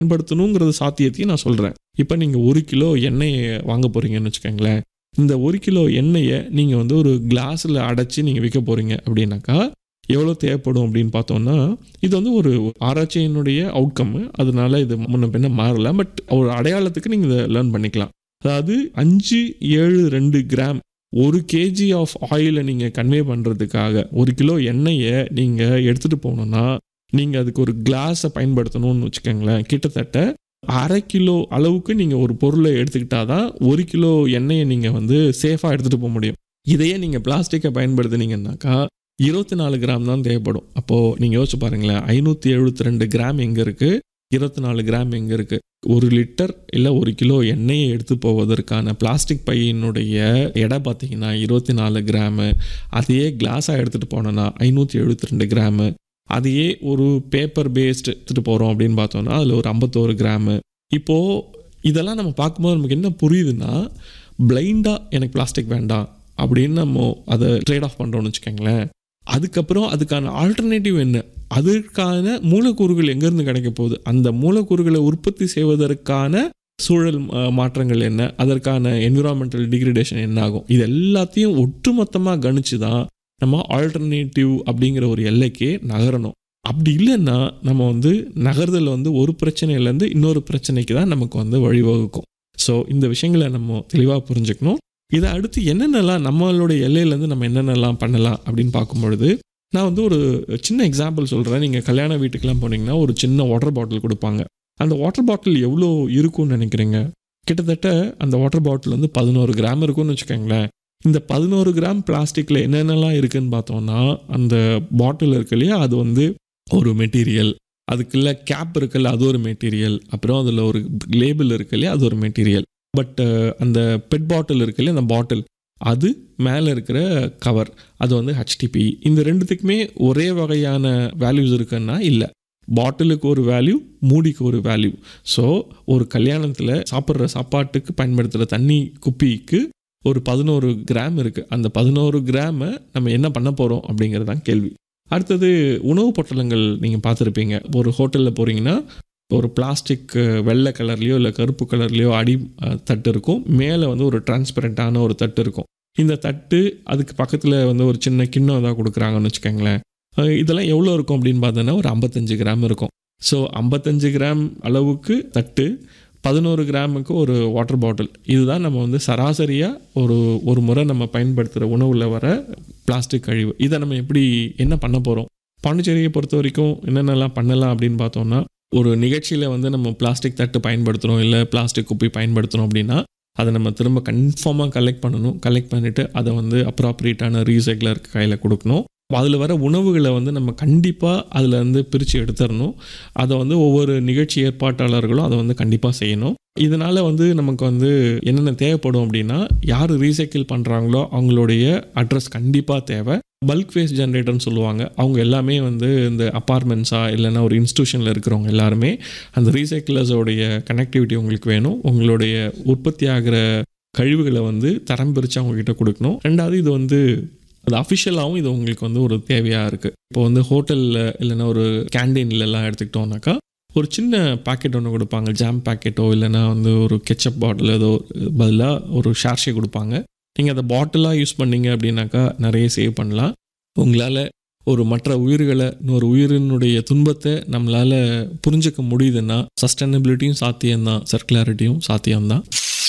பயன்படுத்தணுங்கிறது சாத்தியத்தையும் நான் சொல்கிறேன் இப்போ நீங்கள் ஒரு கிலோ எண்ணெயை வாங்க போகிறீங்கன்னு வச்சுக்கோங்களேன் இந்த ஒரு கிலோ எண்ணெயை நீங்கள் வந்து ஒரு கிளாஸில் அடைச்சி நீங்கள் விற்க போகிறீங்க அப்படின்னாக்கா எவ்வளோ தேவைப்படும் அப்படின்னு பார்த்தோம்னா இது வந்து ஒரு ஆராய்ச்சியினுடைய அவுட்கம் அதனால இது முன்ன பின்ன மாறல பட் ஒரு அடையாளத்துக்கு நீங்கள் இதை லேர்ன் பண்ணிக்கலாம் அதாவது அஞ்சு ஏழு ரெண்டு கிராம் ஒரு கேஜி ஆஃப் ஆயிலை நீங்கள் கன்வே பண்ணுறதுக்காக ஒரு கிலோ எண்ணெயை நீங்கள் எடுத்துகிட்டு போகணுன்னா நீங்கள் அதுக்கு ஒரு கிளாஸை பயன்படுத்தணும்னு வச்சுக்கோங்களேன் கிட்டத்தட்ட அரை கிலோ அளவுக்கு நீங்கள் ஒரு பொருளை எடுத்துக்கிட்டால் தான் ஒரு கிலோ எண்ணெயை நீங்கள் வந்து சேஃபாக எடுத்துகிட்டு போக முடியும் இதையே நீங்கள் பிளாஸ்டிக்கை பயன்படுத்துனீங்கன்னாக்கா இருபத்தி நாலு கிராம் தான் தேவைப்படும் அப்போது நீங்கள் யோசிச்சு பாருங்களேன் ஐநூற்றி எழுபத்தி ரெண்டு கிராம் எங்கே இருக்குது இருபத்தி நாலு கிராம் எங்கே இருக்குது ஒரு லிட்டர் இல்லை ஒரு கிலோ எண்ணெயை எடுத்து போவதற்கான பிளாஸ்டிக் பையினுடைய எடை பார்த்தீங்கன்னா இருபத்தி நாலு கிராமு அதையே கிளாஸாக எடுத்துகிட்டு போனோன்னா ஐநூற்றி எழுபத்தி ரெண்டு கிராமு அதையே ஒரு பேப்பர் பேஸ்டு எடுத்துகிட்டு போகிறோம் அப்படின்னு பார்த்தோன்னா அதில் ஒரு ஐம்பத்தோரு கிராமு இப்போது இதெல்லாம் நம்ம பார்க்கும்போது நமக்கு என்ன புரியுதுன்னா பிளைண்டாக எனக்கு பிளாஸ்டிக் வேண்டாம் அப்படின்னு நம்ம அதை ட்ரேட் ஆஃப் பண்ணுறோம்னு வச்சுக்கோங்களேன் அதுக்கப்புறம் அதுக்கான ஆல்டர்னேட்டிவ் என்ன அதற்கான மூலக்கூறுகள் எங்கேருந்து கிடைக்க போகுது அந்த மூலக்கூறுகளை உற்பத்தி செய்வதற்கான சூழல் அஹ், மாற்றங்கள் என்ன அதற்கான என்விரான்மெண்டல் டிகிரடேஷன் என்ன ஆகும் இது எல்லாத்தையும் ஒட்டுமொத்தமாக கணிச்சு தான் நம்ம ஆல்டர்னேட்டிவ் அப்படிங்கிற ஒரு எல்லைக்கே நகரணும் அப்படி இல்லைன்னா நம்ம வந்து நகர்தல் வந்து ஒரு பிரச்சனையிலேருந்து இன்னொரு பிரச்சனைக்கு தான் நமக்கு வந்து வழிவகுக்கும் ஸோ இந்த விஷயங்களை நம்ம தெளிவாக புரிஞ்சுக்கணும் இதை அடுத்து என்னென்னலாம் நம்மளுடைய எல்லையிலேருந்து நம்ம என்னென்னலாம் பண்ணலாம் அப்படின்னு பார்க்கும் பொழுது நான் வந்து ஒரு சின்ன எக்ஸாம்பிள் சொல்கிறேன் நீங்கள் கல்யாண வீட்டுக்கெல்லாம் போனீங்கன்னா ஒரு சின்ன வாட்டர் பாட்டில் கொடுப்பாங்க அந்த வாட்டர் பாட்டில் எவ்வளோ இருக்கும்னு நினைக்கிறீங்க கிட்டத்தட்ட அந்த வாட்டர் பாட்டில் வந்து பதினோரு கிராம் இருக்கும்னு வச்சுக்கோங்களேன் இந்த பதினோரு கிராம் பிளாஸ்டிக்கில் என்னென்னலாம் இருக்குன்னு பார்த்தோம்னா அந்த பாட்டில் இருக்கு இல்லையா அது வந்து ஒரு மெட்டீரியல் அதுக்குள்ள கேப் இருக்குல்ல அது ஒரு மெட்டீரியல் அப்புறம் அதில் ஒரு லேபிள் இருக்கு இல்லையா அது ஒரு மெட்டீரியல் பட் அந்த பெட் பாட்டில் இருக்கு இல்லையா அந்த பாட்டில் அது மேலே இருக்கிற கவர் அது வந்து ஹெச்டிபி இந்த ரெண்டுத்துக்குமே ஒரே வகையான வேல்யூஸ் இருக்குன்னா இல்லை பாட்டிலுக்கு ஒரு வேல்யூ மூடிக்கு ஒரு வேல்யூ ஸோ ஒரு கல்யாணத்தில் சாப்பிட்ற சாப்பாட்டுக்கு பயன்படுத்துகிற தண்ணி குப்பிக்கு ஒரு பதினோரு கிராம் இருக்குது அந்த பதினோரு கிராமை நம்ம என்ன பண்ண போகிறோம் அப்படிங்கிறது தான் கேள்வி அடுத்தது உணவு பொட்டலங்கள் நீங்கள் பார்த்துருப்பீங்க ஒரு ஹோட்டலில் போகிறீங்கன்னா ஒரு பிளாஸ்டிக் வெள்ளை கலர்லேயோ இல்லை கருப்பு கலர்லேயோ அடி அஹ், தட்டு இருக்கும் மேலே வந்து ஒரு டிரான்ஸ்பரண்ட்டான ஒரு தட்டு இருக்கும் இந்த தட்டு அதுக்கு பக்கத்தில் வந்து ஒரு சின்ன கிண்ணம் ஏதாவது கொடுக்குறாங்கன்னு வச்சுக்கோங்களேன் அஹ், இதெல்லாம் எவ்வளோ இருக்கும் அப்படின்னு பார்த்தோன்னா ஒரு ஐம்பத்தஞ்சு கிராம் இருக்கும் ஸோ ஐம்பத்தஞ்சு கிராம் அளவுக்கு தட்டு பதினோரு கிராமுக்கு ஒரு வாட்டர் பாட்டில் இதுதான் நம்ம வந்து சராசரியாக ஒரு ஒரு முறை நம்ம பயன்படுத்துகிற உணவில் வர பிளாஸ்டிக் கழிவு இதை நம்ம எப்படி என்ன பண்ண போகிறோம் பாண்டிச்சேரியை பொறுத்த வரைக்கும் என்னென்னலாம் பண்ணலாம் அப்படின்னு பார்த்தோம்னா ஒரு நிகழ்ச்சியில் வந்து நம்ம பிளாஸ்டிக் தட்டு பயன்படுத்துகிறோம் இல்லை பிளாஸ்டிக் குப்பி பயன்படுத்துகிறோம் அப்படின்னா அதை நம்ம திரும்ப கன்ஃபார்மாக கலெக்ட் பண்ணணும் கலெக்ட் பண்ணிவிட்டு அதை வந்து அப்ராப்ரியேட்டான ரீசைக்கிளருக்கு கையில் கொடுக்கணும் அதில் வர உணவுகளை வந்து நம்ம கண்டிப்பாக அதில் வந்து பிரித்து எடுத்துடணும் அதை வந்து ஒவ்வொரு நிகழ்ச்சி ஏற்பாட்டாளர்களும் அதை வந்து கண்டிப்பாக செய்யணும் இதனால் வந்து நமக்கு வந்து என்னென்ன தேவைப்படும் அப்படின்னா யார் ரீசைக்கிள் பண்ணுறாங்களோ அவங்களுடைய அட்ரஸ் கண்டிப்பாக தேவை பல்க் வேஸ்ட் ஜென்ரேட்டர்னு சொல்லுவாங்க அவங்க எல்லாமே வந்து இந்த அப்பார்ட்மெண்ட்ஸா இல்லைன்னா ஒரு இன்ஸ்டியூஷனில் இருக்கிறவங்க எல்லாருமே அந்த ரீசைக்கிளர்ஸோடைய கனெக்டிவிட்டி உங்களுக்கு வேணும் உங்களுடைய உற்பத்தி ஆகிற கழிவுகளை வந்து தரம் பிரித்து அவங்கக்கிட்ட கொடுக்கணும் ரெண்டாவது இது வந்து அது அஃபிஷியலாகவும் இது உங்களுக்கு வந்து ஒரு தேவையாக இருக்குது இப்போ வந்து ஹோட்டலில் இல்லைன்னா ஒரு கேண்டீன்லலாம் எடுத்துக்கிட்டோம்னாக்கா ஒரு சின்ன பாக்கெட் ஒன்று கொடுப்பாங்க ஜாம் பாக்கெட்டோ இல்லைன்னா வந்து ஒரு கெச்சப் பாட்டில் ஏதோ பதிலாக ஒரு ஷார்ஷே கொடுப்பாங்க நீங்கள் அதை பாட்டிலாக யூஸ் பண்ணீங்க அப்படின்னாக்கா நிறைய சேவ் பண்ணலாம் உங்களால் ஒரு மற்ற உயிர்களை இன்னொரு உயிரினுடைய துன்பத்தை நம்மளால் புரிஞ்சுக்க முடியுதுன்னா சஸ்டைனபிலிட்டியும் சாத்தியம்தான் சர்க்குலாரிட்டியும் சாத்தியம்தான்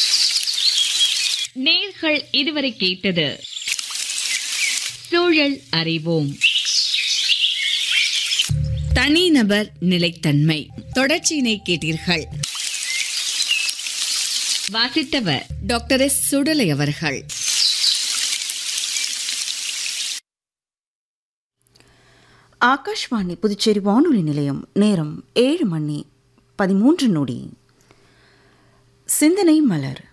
நேர்கள் இதுவரை கேட்டது சூழல் அறிவோம் தனிநபர் நிலைத்தன்மை தொடர்ச்சியினை கேட்டீர்கள் வாசித்தவர் டாக்டர் எஸ் சுடலை அவர்கள் ஆகாஷ்வாணி புதுச்சேரி வானொலி நிலையம் நேரம் ஏழு மணி பதிமூன்று நொடி சிந்தனை மலர்